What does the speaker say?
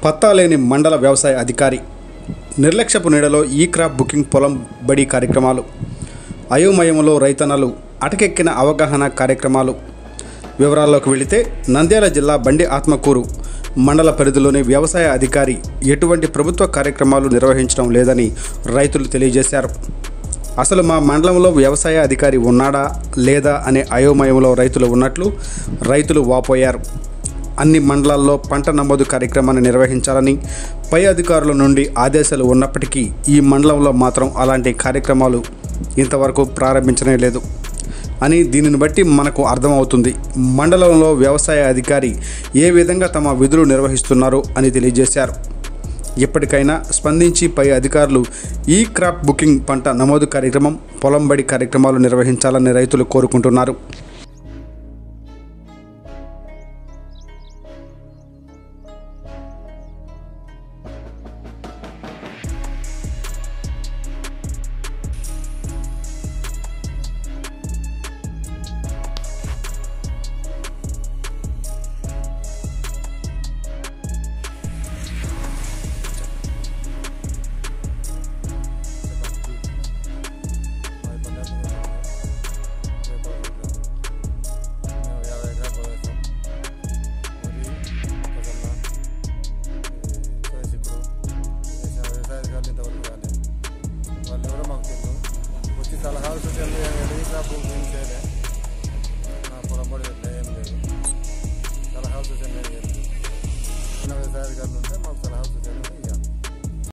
పత్తా లేని మండల వ్యవసాయ అధికారి నిర్లక్ష్యపు నీడలో ఈ క్రాప్ బుకింగ్ పొలం బడి కార్యక్రమాలు అయోమయంలో రైతన్నలు అటకెక్కిన అవగాహన కార్యక్రమాలు వివరాల్లోకి వెళితే నంద్యాల జిల్లా బండి ఆత్మకూరు మండల పరిధిలోని వ్యవసాయ అధికారి ఎటువంటి ప్రభుత్వ కార్యక్రమాలు నిర్వహించడం లేదని రైతులు తెలియజేశారు అసలు మా మండలంలో వ్యవసాయ అధికారి ఉన్నాడా లేదా అనే అయోమయంలో రైతులు ఉన్నట్లు రైతులు వాపోయారు అన్ని మండలాల్లో పంట నమోదు కార్యక్రమాన్ని నిర్వహించాలని పై అధికారుల నుండి ఆదేశాలు ఉన్నప్పటికీ ఈ మండలంలో మాత్రం అలాంటి కార్యక్రమాలు ఇంతవరకు ప్రారంభించనే లేదు అని దీనిని బట్టి మనకు అర్థమవుతుంది మండలంలో వ్యవసాయ అధికారి ఏ విధంగా తమ విధులు నిర్వహిస్తున్నారో అని తెలియజేశారు ఇప్పటికైనా స్పందించి పై అధికారులు ఈ క్రాప్ బుకింగ్ పంట నమోదు కార్యక్రమం పొలం బడి కార్యక్రమాలు నిర్వహించాలని రైతులు కోరుకుంటున్నారు మాది పంజాబ్ మేము యాభై ఎకరాలు పొలం వేసాం వరి కొసన్న వ్యవసాయ అధికారులు ఇంతవరకు రాలేదు వాళ్ళు ఎవరో మాకు తెలియదు వచ్చి సలహాలు సూచనలు ఏమి క్రాప్ ఏం చేయలే నా పొలం పడి ఇట్లా ఏం లేదు సలహాలు సూచనలు ఏం లేదు చిన్న వ్యవసాయ అధికారులు ఉంటే మాకు సలహాలు సూచనలు